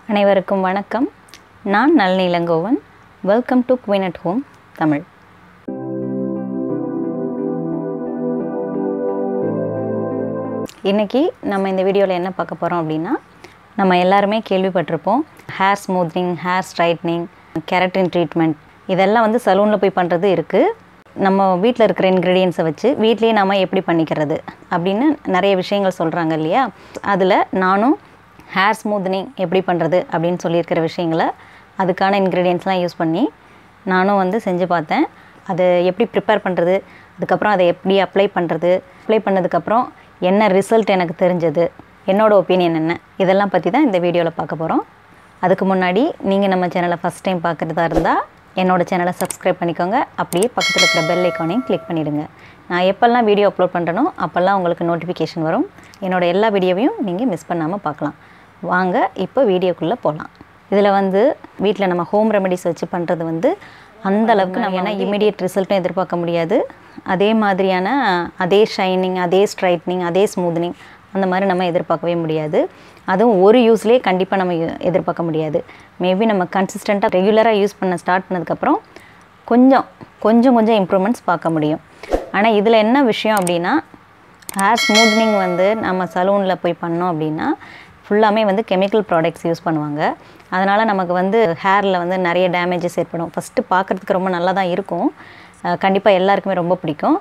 அனைவருக்கும் வணக்கம் நான் Nalini Elangovan welcome to queen at home Tamil இன்றைக்கி நம்ம இந்த வீடியோவில் என்ன பார்க்க போகிறோம் அப்படின்னா நம்ம எல்லாருமே கேள்விப்பட்டிருப்போம் hair smoothening hair straightening keratin treatment இதெல்லாம் வந்து சலூனில் போய் பண்ணுறது இருக்குது நம்ம வீட்டில் இருக்கிற இன்க்ரீடியன்ஸை வச்சு வீட்லேயே நம்ம எப்படி பண்ணிக்கிறது அப்படின்னு நிறைய விஷயங்கள் சொல்கிறாங்க இல்லையா அதில் நானும் ஹேர் ஸ்மூத்னிங் எப்படி பண்ணுறது அப்படின்னு சொல்லியிருக்கிற விஷயங்களை அதுக்கான இன்க்ரீடியன்ஸ்லாம் யூஸ் பண்ணி நானும் வந்து செஞ்சு பார்த்தேன் அதை எப்படி ப்ரிப்பேர் பண்ணுறது அதுக்கப்புறம் அதை எப்படி அப்ளை பண்ணுறது அப்ளை பண்ணதுக்கப்புறம் என்ன ரிசல்ட் எனக்கு தெரிஞ்சது என்னோடய ஒப்பீனியன் என்ன இதெல்லாம் பற்றி தான் இந்த வீடியோவில் பார்க்க போகிறோம் அதுக்கு முன்னாடி நீங்கள் நம்ம சேனலை ஃபஸ்ட் டைம் பார்க்குறதா இருந்தால் என்னோடய சேனலை சப்ஸ்கிரைப் பண்ணிக்கோங்க அப்படியே பக்கத்தில் இருக்கிற பெல் ஐக்கானையும் கிளிக் பண்ணிவிடுங்க நான் எப்போல்லாம் வீடியோ அப்லோட் பண்ணுறனோ அப்போல்லாம் உங்களுக்கு நோட்டிஃபிகேஷன் வரும் என்னோடய எல்லா வீடியோவையும் நீங்கள் மிஸ் பண்ணாமல் பார்க்கலாம் வாங்க இப்போ வீடியோக்குள்ளே போகலாம் இதில் வந்து வீட்டில் நம்ம ஹோம் ரெமெடிஸ் வச்சு பண்ணுறது வந்து அந்த அளவுக்கு நம்ம ஏன்னா இமீடியட் ரிசல்ட்டும் எதிர்பார்க்க முடியாது அதே மாதிரியான அதே ஷைனிங் அதே ஸ்ட்ரைட்னிங் அதே ஸ்மூத்னிங் அந்த மாதிரி நம்ம எதிர்பார்க்கவே முடியாது அதுவும் ஒரு யூஸ்லேயே கண்டிப்பாக நம்ம எ- எதிர்பார்க்க முடியாது மேபி நம்ம கன்சிஸ்டண்ட்டாக ரெகுலராக யூஸ் பண்ண ஸ்டார்ட் பண்ணதுக்கப்புறம் கொஞ்சம் கொஞ்சம் கொஞ்சம் இம்ப்ரூவ்மெண்ட்ஸ் பார்க்க முடியும் ஆனால் இதில் என்ன விஷயம் அப்படின்னா ஹேர் ஸ்மூத்னிங் வந்து நம்ம சலூனில் போய் பண்ணோம் அப்படின்னா ஃபுல்லாமே வந்து கெமிக்கல் ப்ராடக்ட்ஸ் யூஸ் பண்ணுவாங்க அதனால் நமக்கு வந்து ஹேரில் வந்து நிறைய டேமேஜஸ் ஏற்படும் ஃபஸ்ட்டு பார்க்குறதுக்கு ரொம்ப நல்லா தான் இருக்கும் கண்டிப்பாக எல்லாருக்குமே ரொம்ப பிடிக்கும்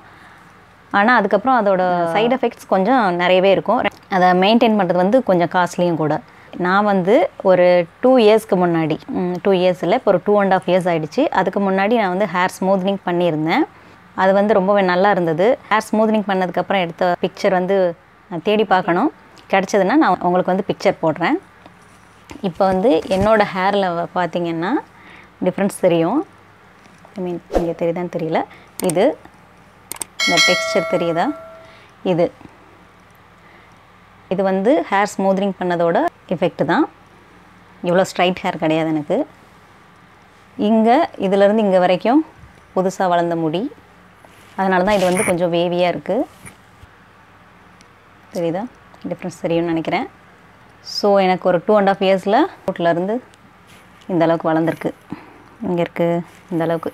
ஆனால் அதுக்கப்புறம் அதோட சைடு எஃபெக்ட்ஸ் கொஞ்சம் நிறையவே இருக்கும் அதை மெயின்டைன் பண்ணுறது வந்து கொஞ்சம் காஸ்ட்லியும் கூட நான் வந்து ஒரு டூ இயர்ஸ்க்கு முன்னாடி டூ இயர்ஸ் இல்லை இப்போ ஒரு டூ அண்ட் ஆஃப் இயர்ஸ் ஆகிடுச்சு அதுக்கு முன்னாடி நான் வந்து ஹேர் ஸ்மூத்னிங் பண்ணியிருந்தேன் அது வந்து ரொம்பவே நல்லா இருந்தது ஹேர் ஸ்மூத்னிங் பண்ணதுக்கப்புறம் எடுத்த பிக்சர் வந்து நான் தேடி பார்க்கணும் கிடச்சதுன்னா நான் உங்களுக்கு வந்து பிக்சர் போடுறேன் இப்போ வந்து என்னோடய ஹேரில் பார்த்தீங்கன்னா டிஃப்ரென்ஸ் தெரியும் ஐ மீன் இங்கே தெரியுதான்னு தெரியல இது இந்த டெக்ஸ்சர் தெரியுதா இது இது வந்து ஹேர் ஸ்மூத்னிங் பண்ணதோட எஃபெக்ட் தான் இவ்வளோ ஸ்ட்ரைட் ஹேர் கிடையாது எனக்கு இங்கே இதிலேருந்து இங்கே வரைக்கும் புதுசாக வளர்ந்த முடி அதனால தான் இது வந்து கொஞ்சம் வேவியாக இருக்குது தெரியுதா டிஃப்ரென்ஸ் தெரியும்னு நினைக்கிறேன் ஸோ எனக்கு ஒரு டூ அண்ட் ஆஃப் இயர்ஸில் இருந்து இந்த அளவுக்கு வளர்ந்துருக்கு இங்கே இருக்குது இந்த அளவுக்கு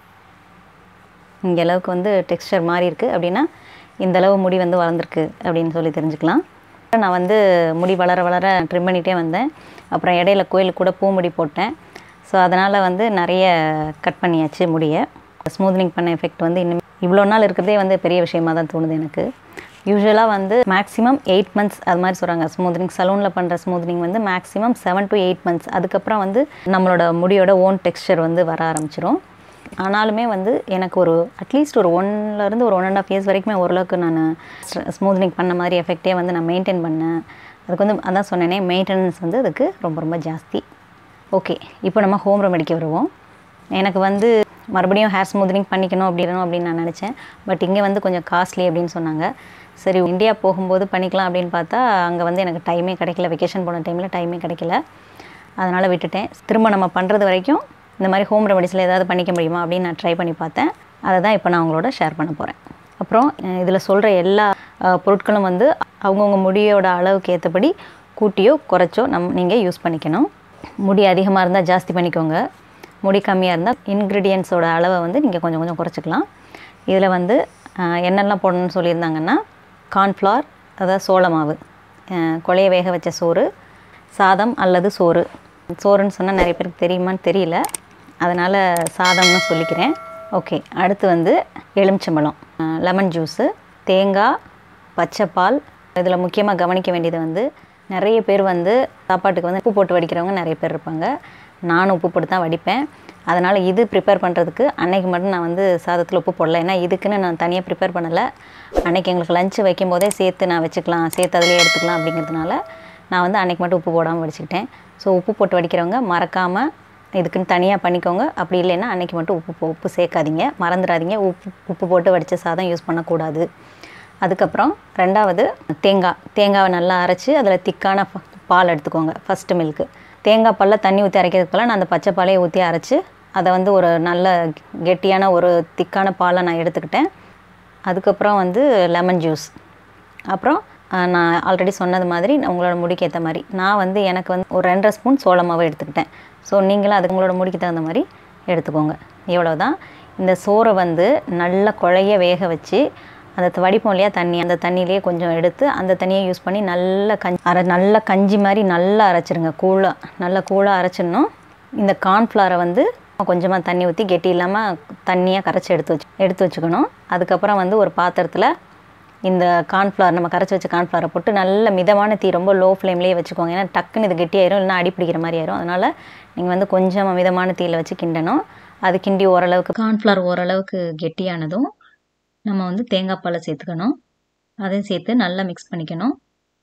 இங்கே அளவுக்கு வந்து டெக்ஸ்சர் மாறி இருக்குது அப்படின்னா இந்த அளவு முடி வந்து வளர்ந்துருக்கு அப்படின்னு சொல்லி தெரிஞ்சுக்கலாம் நான் வந்து முடி வளர வளர ட்ரிம் பண்ணிகிட்டே வந்தேன் அப்புறம் இடையில கோயிலுக்கு கூட பூ முடி போட்டேன் ஸோ அதனால் வந்து நிறைய கட் பண்ணியாச்சு முடியை ஸ்மூத்னிங் பண்ண எஃபெக்ட் வந்து இன்னும் இவ்வளோ நாள் இருக்கிறதே வந்து பெரிய விஷயமா தான் தோணுது எனக்கு யூஸ்வலாக வந்து மேக்ஸிமம் எயிட் மந்த்ஸ் அது மாதிரி சொல்கிறாங்க ஸ்மூத்னிங் சலூனில் பண்ணுற ஸ்மூத்னிங் வந்து maximum seven to eight months அதுக்கப்புறம் வந்து நம்மளோட முடியோட ஓன் டெக்ஸ்சர் வந்து வர ஆரம்பிச்சிரும் ஆனாலுமே வந்து எனக்கு ஒரு அட்லீஸ்ட் ஒரு ஒன்லேருந்து ஒரு ஒன் அண்ட் ஆஃப் இயர்ஸ் வரைக்குமே ஓரளவுக்கு நான் ஸ்மூத்னிங் பண்ண மாதிரி எஃபெக்டே வந்து நான் மெயின்டைன் பண்ணேன் அதுக்கு வந்து அதான் சொன்னேனே மெயின்டெனன்ஸ் வந்து அதுக்கு ரொம்ப ரொம்ப ஜாஸ்தி ஓகே இப்போ நம்ம ஹோம் ரெமெடிக்கு வருவோம் எனக்கு வந்து மறுபடியும் ஹேர் ஸ்மூத்னிங் பண்ணிக்கணும் அப்படின்னும் அப்படின்னு நான் நினச்சேன் பட் இங்கே வந்து கொஞ்சம் காஸ்ட்லி அப்படின்னு சொன்னாங்க சரி இந்தியா போகும்போது பண்ணிக்கலாம் அப்படின்னு பார்த்தா அங்கே வந்து எனக்கு டைமே கிடைக்கல வெக்கேஷன் போன டைமில் டைமே கிடைக்கல அதனால் விட்டுட்டேன் திரும்ப நம்ம பண்ணுறது வரைக்கும் இந்த மாதிரி ஹோம் ரெமடிஸில் ஏதாவது பண்ணிக்க முடியுமா அப்படின்னு நான் ட்ரை பண்ணி பார்த்தேன் அதை தான் இப்போ நான் உங்களோட ஷேர் பண்ண போகிறேன் அப்புறம் இதில் சொல்கிற எல்லா அஹ், பொருட்களும் வந்து அவங்கவுங்க முடியோட அளவுக்கு ஏற்றபடி கூட்டியோ குறைச்சோ நம் நீங்கள் யூஸ் பண்ணிக்கணும் முடி அதிகமாக இருந்தால் ஜாஸ்தி பண்ணிக்கோங்க முடி கம்மியாக இருந்தால் இன்க்ரீடியன்ஸோட அளவை வந்து நீங்கள் கொஞ்சம் கொஞ்சம் குறைச்சிக்கலாம் இதில் வந்து அஹ், என்னெல்லாம் போடணும்னு சொல்லியிருந்தாங்கன்னா கார்ன்ஃப்ளவர் அதாவது சோள மாவு அஹ், குழைய வேக வச்ச சோறு சாதம் அல்லது சோறு சோறுன்னு சொன்னால் நிறைய பேருக்கு தெரியுமான்னு தெரியல அதனால் சாதம்னு சொல்லிக்கிறேன் ஓகே அடுத்து வந்து எலுமிச்சம்பழம் லெமன் ஜூஸு தேங்காய் பச்சைப்பால் இதில் முக்கியமாக கவனிக்க வேண்டியது வந்து நிறைய பேர் வந்து சாப்பாட்டுக்கு வந்து உப்பு போட்டு வடிக்கிறவங்க நிறைய பேர் இருப்பாங்க நானும் உப்பு போட்டு தான் வடிப்பேன் அதனால் இது ப்ரிப்பேர் பண்ணுறதுக்கு அன்னைக்கு மட்டும் நான் வந்து சாதத்தில் உப்பு போடல ஏன்னா இதுக்குன்னு நான் தனியாக ப்ரிப்பேர் பண்ணலை அன்னைக்கு எங்களுக்கு லஞ்சு வைக்கும் போதே சேர்த்து நான் வச்சுக்கலாம் சேர்த்து அதிலே எடுத்துக்கலாம் அப்படிங்கிறதுனால நான் வந்து அன்னைக்கு மட்டும் உப்பு போடாமல் வடிச்சுக்கிட்டேன் ஸோ உப்பு போட்டு வடிக்கிறவங்க மறக்காமல் இதுக்குன்னு தனியாக பண்ணிக்கோங்க அப்படி இல்லைன்னா அன்னைக்கு மட்டும் உப்பு போ- உப்பு சேர்க்காதீங்க மறந்துடாதீங்க உப்பு உப்பு போட்டு வடித்த சாதம் யூஸ் பண்ணக்கூடாது அதுக்கப்புறம் ரெண்டாவது தேங்காய் தேங்காவை நல்லா அரைச்சி அதில் திக்கான ப- பால் எடுத்துக்கோங்க ஃபஸ்ட்டு மில்க்கு தேங்காய் பாலில் தண்ணி ஊற்றி அரைக்கிறதுக்கு பதிலா நான் அந்த பச்சை பாலையை ஊற்றி அரைச்சி அதை வந்து ஒரு நல்ல கெட்டியான ஒரு திக்கான பாலை நான் எடுத்துக்கிட்டேன் அதுக்கப்புறம் வந்து லெமன் ஜூஸ் அப்புறம் நான் ஆல்ரெடி சொன்னது மாதிரி உங்களோட முடிக்கு ஏற்ற மாதிரி நான் வந்து எனக்கு வந்து ஒரு ரெண்டரை ஸ்பூன் சோள மாவு எடுத்துக்கிட்டேன் ஸோ நீங்களும் அதுக்கு உங்களோட முடிக்கு தகுந்த மாதிரி எடுத்துக்கோங்க இவ்வளோதான் இந்த சோறை வந்து நல்லா குழைய வேக வச்சு அந்த வடிப்போம் இல்லையா தண்ணி அந்த தண்ணியிலேயே கொஞ்சம் எடுத்து அந்த தண்ணியை யூஸ் பண்ணி நல்லா கஞ்சி அரை நல்லா கஞ்சி மாதிரி நல்லா அரைச்சிருங்க கூழாக நல்லா கூழாக அரைச்சிடணும் இந்த கார்ன்ஃப்ளவரை வந்து கொஞ்சமாக தண்ணி ஊற்றி கெட்டி இல்லாமல் தண்ணியாக கரைச்சி எடுத்து வச்சு எடுத்து வச்சுக்கணும் அதுக்கப்புறம் வந்து ஒரு பாத்திரத்தில் இந்த கார்ன்ஃப்ளவர் நம்ம கரைச்சி வச்ச கார்ன்ஃப்ளவரை போட்டு நல்ல மிதமான தீ ரொம்ப லோ ஃப்ளேம்லேயே வச்சுக்கோங்க ஏன்னா டக்குன்னு இது கெட்டியாயிரும் இல்லைன்னா அடி பிடிக்கிற மாதிரி ஆயிரும் அதனால் நீங்கள் வந்து கொஞ்சம் மிதமான தீயில் வச்சு கிண்டணும் அது கிண்டி ஓரளவுக்கு கார்ன்ஃப்ளவர் ஓரளவுக்கு கெட்டியானதும் நம்ம வந்து தேங்காய் பாலை சேர்த்துக்கணும் அதையும் சேர்த்து நல்லா மிக்ஸ் பண்ணிக்கணும்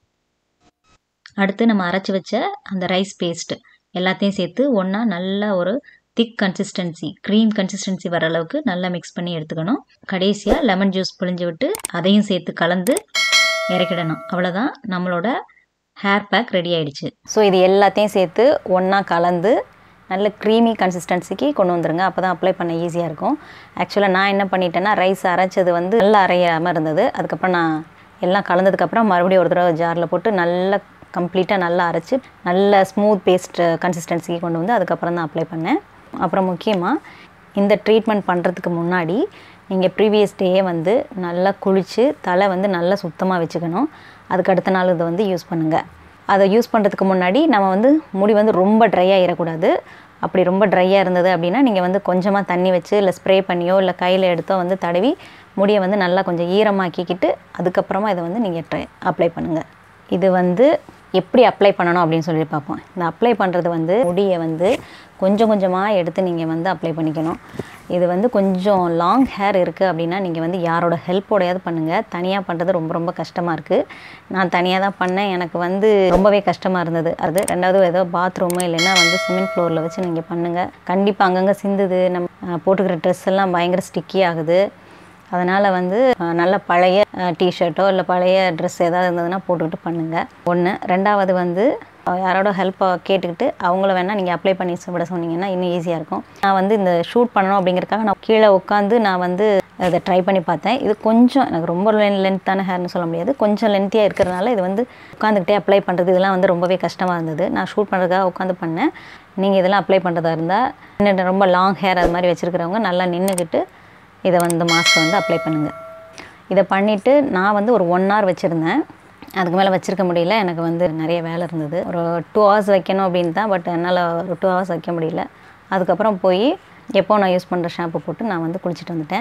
அடுத்து நம்ம அரைச்சி வச்ச அந்த ரைஸ் பேஸ்ட் எல்லாத்தையும் சேர்த்து ஒன்றா நல்ல ஒரு திக் கன்சிஸ்டன்சி க்ரீம் கன்சிஸ்டன்சி வர அளவுக்கு நல்லா மிக்ஸ் பண்ணி எடுத்துக்கணும் கடைசியாக லெமன் ஜூஸ் புழிஞ்சு விட்டு அதையும் சேர்த்து கலந்து இறக்கிடணும் அவ்வளோதான் நம்மளோட ஹேர் பேக் ரெடி ஆயிடுச்சு ஸோ இது எல்லாத்தையும் சேர்த்து ஒன்றா கலந்து நல்ல க்ரீமி கன்சிஸ்டன்சிக்கு கொண்டு வந்துருங்க அப்போ தான் அப்ளை பண்ண ஈஸியாக இருக்கும் ஆக்சுவலாக நான் என்ன பண்ணிட்டேன்னா ரைஸ் அரைச்சது வந்து நல்லா அரையாமல் இருந்தது அதுக்கப்புறம் நான் எல்லாம் கலந்ததுக்கப்புறம் மறுபடியும் ஒரு தடவை ஜாரில் போட்டு நல்லா கம்ப்ளீட்டாக நல்லா அரைச்சி நல்ல ஸ்மூத் பேஸ்ட் கன்சிஸ்டன்சிக்கு கொண்டு வந்து அதுக்கப்புறம் தான் அப்ளை பண்ணேன் அப்புறம் முக்கியமாக இந்த ட்ரீட்மெண்ட் பண்ணுறதுக்கு முன்னாடி நீங்கள் ப்ரீவியஸ் டேயே வந்து நல்லா குளித்து தலை வந்து நல்லா சுத்தமாக வச்சுக்கணும் அதுக்கு அடுத்த நாள் இதை வந்து யூஸ் பண்ணுங்கள் அதை யூஸ் பண்ணுறதுக்கு முன்னாடி நம்ம வந்து முடி வந்து ரொம்ப ட்ரை ஆகிடக்கூடாது அப்படி ரொம்ப ட்ரையாக இருந்தது அப்படின்னா நீங்கள் வந்து கொஞ்சமாக தண்ணி வச்சு இல்லை ஸ்ப்ரே பண்ணியோ இல்லை கையில் எடுத்தோ வந்து தடவி முடியை வந்து நல்லா கொஞ்சம் ஈரமாக்கிக்கிட்டு அதுக்கப்புறமா இதை வந்து நீங்கள் ட்ரை அப்ளை பண்ணுங்கள் இது வந்து எப்படி அப்ளை பண்ணணும் அப்படின்னு சொல்லி பார்ப்போம் இந்த அப்ளை பண்ணுறது வந்து முடியை வந்து கொஞ்சம் கொஞ்சமாக எடுத்து நீங்கள் வந்து அப்ளை பண்ணிக்கணும் இது வந்து கொஞ்சம் லாங் ஹேர் இருக்குது அப்படின்னா நீங்கள் வந்து யாரோட ஹெல்ப்போடையாவது பண்ணுங்கள் தனியாக பண்ணுறது ரொம்ப ரொம்ப கஷ்டமாக இருக்குது நான் தனியாக தான் பண்ணேன் எனக்கு வந்து ரொம்பவே கஷ்டமாக இருந்தது அது ரெண்டாவது ஏதோ பாத்ரூமு இல்லைன்னா வந்து சிமெண்ட் ஃப்ளோரில் வச்சு நீங்கள் பண்ணுங்கள் கண்டிப்பாக அங்கங்கே சிந்துது நம்ம அஹ், போட்டுக்கிற ட்ரெஸ் எல்லாம் பயங்கர ஸ்டிக்கி ஆகுது அதனால் வந்து அஹ், நல்ல பழைய டிஷர்ட்டோ இல்லை பழைய ட்ரெஸ் ஏதாவது இருந்ததுன்னா போட்டுக்கிட்டு பண்ணுங்கள் ஒன்று ரெண்டாவது வந்து அஹ், யாரோட ஹெல்ப்பை கேட்டுக்கிட்டு அவங்கள வேணால் நீங்கள் அப்ளை பண்ணி விட சொன்னீங்கன்னா இன்னும் ஈஸியாக இருக்கும் நான் வந்து இந்த ஷூட் பண்ணணும் அப்படிங்கிறதுக்காக நான் கீழே உட்காந்து நான் வந்து இதை ட்ரை பண்ணி பார்த்தேன் இது கொஞ்சம் எனக்கு ரொம்ப லென்த்தான ஹேர்னு சொல்ல முடியாது கொஞ்சம் லென்த்தியாக இருக்கிறதுனால இது வந்து உட்காந்துக்கிட்டே அப்ளை பண்ணுறது இதெல்லாம் வந்து ரொம்பவே கஷ்டமாக இருந்தது நான் ஷூட் பண்ணுறதுக்காக உட்காந்து பண்ணேன் நீங்கள் இதெல்லாம் அப்ளை பண்ணுறதா இருந்தால் இன்னும் ரொம்ப லாங் ஹேர் அது மாதிரி வச்சுருக்கிறவங்க நல்லா நின்றுக்கிட்டு இதை வந்து மாஸ்க்கை வந்து அப்ளை பண்ணுங்கள் இதை பண்ணிவிட்டு நான் வந்து ஒரு ஒன் ஹவர் வச்சுருந்தேன் அதுக்கு மேலே வச்சுருக்க முடியல எனக்கு வந்து நிறைய வேலை இருந்தது ஒரு டூ ஹவர்ஸ் வைக்கணும் அப்படின்னு தான் பட் என்னால் ஒரு டூ ஹவர்ஸ் வைக்க முடியல அதுக்கப்புறம் போய் எப்போ நான் யூஸ் பண்ணுற ஷாம்பு போட்டு நான் வந்து குளிச்சுட்டு வந்துட்டேன்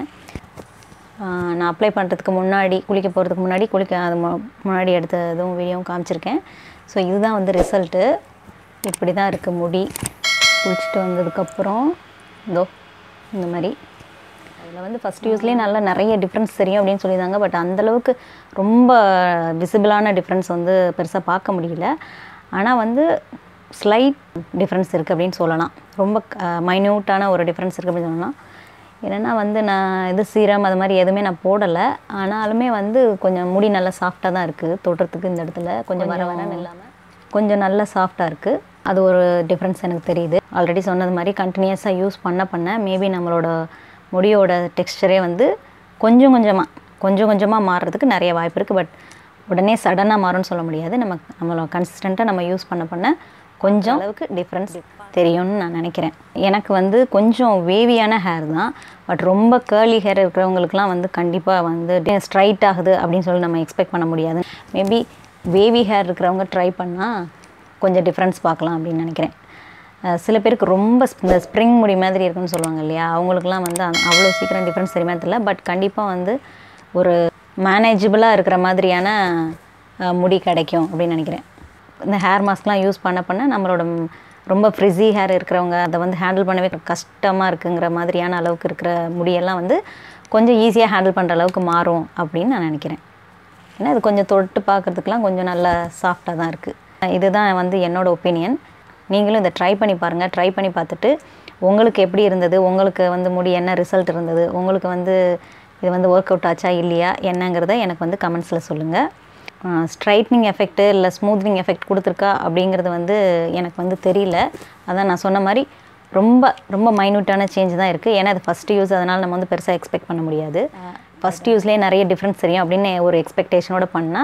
ஆஹ் நான் அப்ளை பண்ணுறதுக்கு முன்னாடி குளிக்க போகிறதுக்கு முன்னாடி குளிக்க அது மு- முன்னாடி எடுத்த இதுவும் வீடியோவும் காமிச்சிருக்கேன் ஸோ இதுதான் வந்து ரிசல்ட்டு இப்படி தான் இருக்குது முடி குளிச்சுட்டு வந்ததுக்கப்புறம் இதோ இந்த மாதிரி அதில் வந்து ஃபஸ்ட் யூஸ்லேயே நல்லா நிறைய டிஃப்ரென்ஸ் தெரியும் அப்படின்னு சொல்லியிருந்தாங்க பட் அந்தளவுக்கு ரொம்ப விசிபிளான டிஃப்ரென்ஸ் வந்து பெருசாக பார்க்க முடியல ஆனால் வந்து ஸ்லைட் டிஃப்ரென்ஸ் இருக்குது அப்படின்னு சொல்லலாம் ரொம்ப மைன்யூட்டான ஒரு டிஃப்ரென்ஸ் இருக்குது அப்படின்னு சொல்லலாம் என்னென்னா வந்து நான் இது சீரம் அது மாதிரி எதுவுமே நான் போடலை ஆனாலுமே வந்து கொஞ்சம் முடி நல்லா சாஃப்டாக தான் இருக்குது தொடுறதுக்கு இந்த இடத்துல கொஞ்சம் வர வரன்னு இல்லாமல் கொஞ்சம் நல்லா சாஃப்டாக இருக்குது அது ஒரு டிஃப்ரென்ஸ் எனக்கு தெரியுது ஆல்ரெடி சொன்னது மாதிரி கண்டினியூஸாக யூஸ் பண்ண பண்ண மேபி நம்மளோட முடியோட டெக்ஸ்டரே வந்து கொஞ்சம் கொஞ்சமாக கொஞ்சம் கொஞ்சமாக மாறுறதுக்கு நிறைய வாய்ப்பு இருக்குது பட் உடனே சடனாக மாறும்னு சொல்ல முடியாது நம்ம நம்மளோட கன்சிஸ்டண்ட்டாக நம்ம யூஸ் பண்ண பண்ண கொஞ்சம் அளவுக்கு டிஃப்ரென்ஸ் தெரியும்னு நான் நினைக்கிறேன் எனக்கு வந்து கொஞ்சம் வேவியான ஹேர் தான் பட் ரொம்ப கேர்லி ஹேர் இருக்கிறவங்களுக்குலாம் வந்து கண்டிப்பாக வந்து ஸ்ட்ரைட் ஆகுது அப்படின்னு சொல்லி நம்ம எக்ஸ்பெக்ட் பண்ண முடியாது மேபி வேவி ஹேர் இருக்கிறவங்க ட்ரை பண்ணால் கொஞ்சம் டிஃப்ரென்ஸ் பார்க்கலாம் அப்படின்னு நினைக்கிறேன் அஹ் சில பேருக்கு ரொம்ப sp- இந்த ஸ்ப்ரிங் முடி மாதிரி இருக்குன்னு சொல்லுவாங்க இல்லையா அவங்களுக்குலாம் வந்து அந்த- அவ்வளோ சீக்கிரம் டிஃப்ரென்ஸ் தெரியுமா தெரியல பட் கண்டிப்பாக வந்து ஒரு மேனேஜபிளாக இருக்கிற மாதிரியான அஹ், முடி கிடைக்கும் அப்படின்னு நினைக்கிறேன் இந்த ஹேர் மாஸ்க்லாம் யூஸ் பண்ண பண்ண நம்மளோட ம், ரொம்ப ஃப்ரிஸி ஹேர் இருக்கிறவங்க அதை வந்து ஹேண்டில் பண்ணவே கஷ்டமாக இருக்குங்கிற மாதிரியான அளவுக்கு இருக்கிற முடியெல்லாம் வந்து கொஞ்சம் ஈஸியாக ஹேண்டில் பண்ணுற அளவுக்கு மாறும் அப்படின்னு நான் நினைக்கிறேன் ஏன்னா இது கொஞ்சம் தொட்டு பார்க்குறதுக்குலாம் கொஞ்சம் நல்ல சாஃப்டாக தான் இருக்குது இதுதான் வந்து என்னோட ஒப்பீனியன் நீங்களும் இதை ட்ரை பண்ணி பாருங்கள் ட்ரை பண்ணி பார்த்துட்டு உங்களுக்கு எப்படி இருந்தது உங்களுக்கு வந்து முடி என்ன ரிசல்ட் இருந்தது உங்களுக்கு வந்து இது வந்து ஒர்க் அவுட் ஆச்சா இல்லையா என்னங்கிறத எனக்கு வந்து கமெண்ட்ஸில் சொல்லுங்கள் ஸ்ட்ரைட்னிங் எஃபெக்ட்டு இல்லை ஸ்மூத்னிங் எஃபெக்ட் கொடுத்துருக்கா அப்படிங்கிறது வந்து எனக்கு வந்து தெரியல அதான் நான் சொன்ன மாதிரி ரொம்ப ரொம்ப மைன்யூட்டான சேஞ்ச் தான் இருக்குது ஏன்னா அது ஃபஸ்ட் யூஸ் அதனால் நம்ம வந்து பெருசாக எக்ஸ்பெக்ட் பண்ண முடியாது ஃபஸ்ட் யூஸ்லேயே நிறைய டிஃப்ரென்ஸ் தெரியும் அப்படின்னு ஒரு எக்ஸ்பெக்டேஷனோட பண்ணால்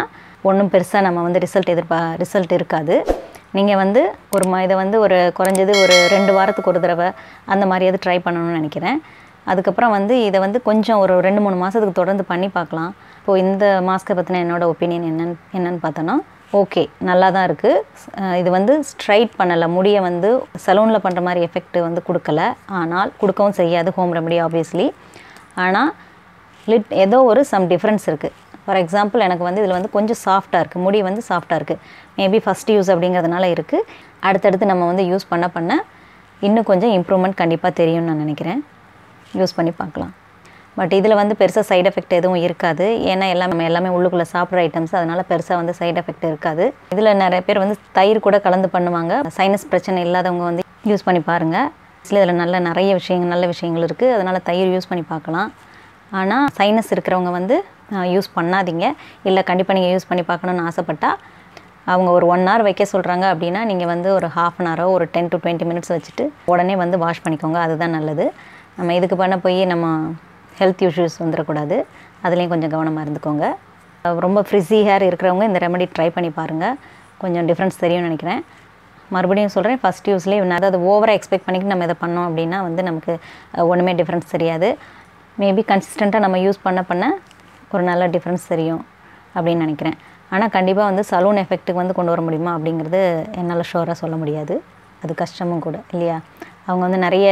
ஒன்றும் பெருசாக நம்ம வந்து ரிசல்ட் எதிர்பா ரிசல்ட் இருக்காது நீங்கள் வந்து ஒரு ம இதை வந்து ஒரு குறைஞ்சது ஒரு ரெண்டு வாரத்துக்கு ஒரு தடவை அந்த மாதிரியாவது ட்ரை பண்ணணும்னு நினைக்கிறேன் அதுக்கப்புறம் வந்து இதை வந்து கொஞ்சம் ஒரு ரெண்டு மூணு மாதத்துக்கு தொடர்ந்து பண்ணி பார்க்கலாம் இப்போது இந்த மாஸ்க்கை பற்றின என்னோட ஒப்பீனியன் என்னன்னு என்னன்னு பார்த்தோன்னா ஓகே நல்லா தான் இருக்குது இது வந்து ஸ்ட்ரைட் பண்ணலை முடியை வந்து சலூனில் பண்ணுற மாதிரி எஃபெக்ட் வந்து கொடுக்கல ஆனால் கொடுக்கவும் செய்யாது ஹோம் ரெமடி ஆப்வியஸ்லி ஆனால் லிட் ஏதோ ஒரு சம் டிஃப்ரென்ஸ் இருக்குது ஃபார் எக்ஸாம்பிள் எனக்கு வந்து இதில் வந்து கொஞ்சம் சாஃப்டாக இருக்குது முடி வந்து சாஃப்டாக இருக்குது மேபி ஃபஸ்ட் யூஸ் அப்படிங்கிறதுனால இருக்குது அடுத்தடுத்து நம்ம வந்து யூஸ் பண்ண பண்ண இன்னும் கொஞ்சம் இம்ப்ரூவ்மெண்ட் கண்டிப்பாக தெரியும்னு நான் நினைக்கிறேன் யூஸ் பண்ணி பார்க்கலாம் பட் இதில் வந்து பெருசாக சைடு எஃபெக்ட் எதுவும் இருக்காது ஏன்னா எல்லாமே நம்ம எல்லாமே உள்ளுக்குள்ளே சாப்பிட்ற ஐட்டம்ஸ் அதனால் பெருசாக வந்து சைடு எஃபெக்ட் இருக்காது இதில் நிறைய பேர் வந்து தயிர் கூட கலந்து பண்ணுவாங்க சைனஸ் பிரச்சனை இல்லாதவங்க வந்து யூஸ் பண்ணி பாருங்கள் இதில் நல்ல நிறைய விஷயங்கள் நல்ல விஷயங்கள் இருக்குது அதனால் தயிர் யூஸ் பண்ணி பார்க்கலாம் ஆனால் சைனஸ் இருக்கிறவங்க வந்து யூஸ் பண்ணாதீங்க இல்லை கண்டிப்பாக நீங்கள் யூஸ் பண்ணி பார்க்கணுன்னு ஆசைப்பட்டால் அவங்க ஒரு ஒன் ஹவர் வைக்க சொல்கிறாங்க அப்படின்னா நீங்கள் வந்து ஒரு ஹாஃப் அன் ஹவரோ ஒரு டென் டு டுவெண்ட்டி மினிட்ஸ் வச்சுட்டு உடனே வந்து வாஷ் பண்ணிக்கோங்க அதுதான் நல்லது நம்ம இதுக்கு பண்ண போய் நம்ம ஹெல்த் இஷ்யூஸ் வந்துடக்கூடாது அதுலேயும் கொஞ்சம் கவனமாக இருந்துக்கோங்க ரொம்ப ஃப்ரிஸி ஹேர் இருக்கிறவங்க இந்த ரெமடி ட்ரை பண்ணி பாருங்கள் கொஞ்சம் டிஃப்ரென்ஸ் தெரியும்னு நினைக்கிறேன் மறுபடியும் சொல்கிறேன் ஃபஸ்ட் யூஸ்லேயே அதாவது ஓவராக எக்ஸ்பெக்ட் பண்ணிக்கிட்டு நம்ம இதை பண்ணோம் அப்படின்னா வந்து நமக்கு ஒன்றுமே டிஃப்ரென்ஸ் தெரியாது மேபி கன்சிஸ்டண்ட்டாக நம்ம யூஸ் பண்ண பண்ண ஒரு நல்ல டிஃப்ரென்ஸ் தெரியும் அப்படின்னு நினைக்கிறேன் ஆனால் கண்டிப்பாக வந்து சலூன் எஃபெக்ட்டுக்கு வந்து கொண்டு வர முடியுமா அப்படிங்கிறது என்னால் ஷோராக சொல்ல முடியாது அது கஷ்டமும் கூட இல்லையா அவங்க வந்து நிறைய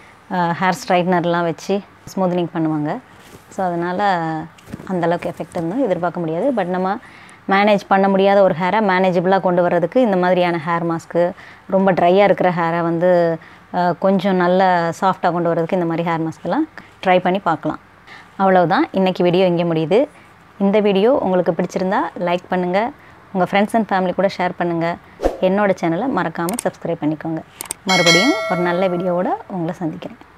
ஹேர் ஸ்ட்ரைட்னர்லாம் வச்சு ஸ்மூத்னிங் பண்ணுவாங்க ஸோ அதனால் அந்தளவுக்கு எஃபெக்ட் இருந்தும் எதிர்பார்க்க முடியாது பட் நம்ம மேனேஜ் பண்ண முடியாத ஒரு ஹேரை மேனேஜபிளாக கொண்டு வர்றதுக்கு இந்த மாதிரியான ஹேர் மாஸ்க்கு ரொம்ப ட்ரையாக இருக்கிற ஹேரை வந்து கொஞ்சம் நல்ல சாஃப்டாக கொண்டு வரதுக்கு இந்த மாதிரி ஹேர் மாஸ்க்கெல்லாம் ட்ரை பண்ணி பார்க்கலாம் அவ்வளவுதான் இன்றைக்கி வீடியோ இங்கே முடியுது இந்த வீடியோ உங்களுக்கு பிடிச்சிருந்தா லைக் பண்ணுங்கள் உங்கள் ஃப்ரெண்ட்ஸ் அண்ட் ஃபேமிலி கூட ஷேர் பண்ணுங்கள் என்னோடய சேனலை மறக்காமல் சப்ஸ்கிரைப் பண்ணிக்கோங்க மறுபடியும் ஒரு நல்ல வீடியோவோட உங்களை சந்திக்கிறேன்